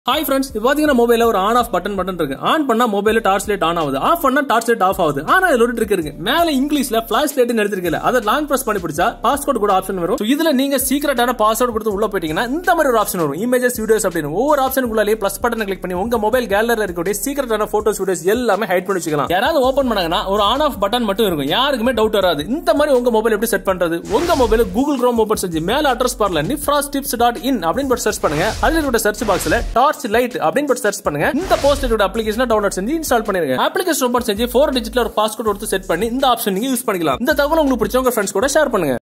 hi friends இப்போ பாத்தீங்கன்னா மொபைல ஒரு ஆன் ஆஃப் பட்டன் பட்டன் இருக்கு ஆன் பண்ணா மொபைல டார்ச் லைட் ஆன் ஆகுது ஆஃப் பண்ணா டார்ச் லைட் ஆஃப் ஆகுது ஆனா இதுல ஒரு ட்ரிக் இருக்கு மேல இங்கிலீஷ்ல ஃபிளாஷ் லைட் எடுத்திருக்கல அதை லாங் பிரஸ் பண்ணி பிடிச்சா பாஸ்வேர்ட் கூட ஆப்ஷன் வரும் So, இதுல நீங்க சீக்கிரட்டான பாஸ்வேர்ட் கொடுத்து உள்ள போயிட்டீங்கன்னா இந்த மாதிரி ஒரு ஆப்ஷன் வரும் இமேஜஸ் வீடியோஸ் அப்படின்னு ஒவ்வொரு ஆப்ஷனுக்குள்ளே பிளஸ் பட்டனை கிளிக் பண்ணி உங்க மொபைல் கேலரியில் இருக்கக்கூடிய சீக்கிரட்டான போட்டோஸ் வீடியோஸ் எல்லாமே ஹைட் பண்ணி வச்சுக்கலாம் யாராவது ஓபன் பண்ணாங்கன்னா ஒரு ஆன் ஆஃப் பட்டன் மட்டும் இருக்கும் யாருக்குமே டவுட் வராது இந்த மாதிரி உங்க மொபைல் எப்படி செட் பண்றது உங்க மொபைல் கூகுள் குரோம் ஓபன் செஞ்சு மேல அட்ரஸ் பார்ல நிஃப்ராஸ் டிப்ஸ் டாட் இன் அப்படின்னு போட்டு சர்ச் பண்ணுங்க அதுல இருக்கிற சர்ச் பாக்ஸ்ல டார்ச் லைட் அப்படின்னு போட்டு சர்ச் பண்ணுங்க இந்த போஸ்டரோட அப்ளிகேஷன் டவுன்லோட் செஞ்சு இன்ஸ்டால் பண்ணிருங்க அப்ளிகேஷன் ஓபன் செஞ்சு ஃபோர் டிஜிட்ல ஒரு பாஸ்வேர்ட் கொடுத்து செட் பண்ணி இந்த ஆப்ஷன் நீங்க யூஸ் பண்ணிக்கலாம் இந்த தகவல் உங்களுக்கு பிடிச்சவங்க ஃப்ரெண்ட்ஸ் கூட ஷேர் பண்ணுங்க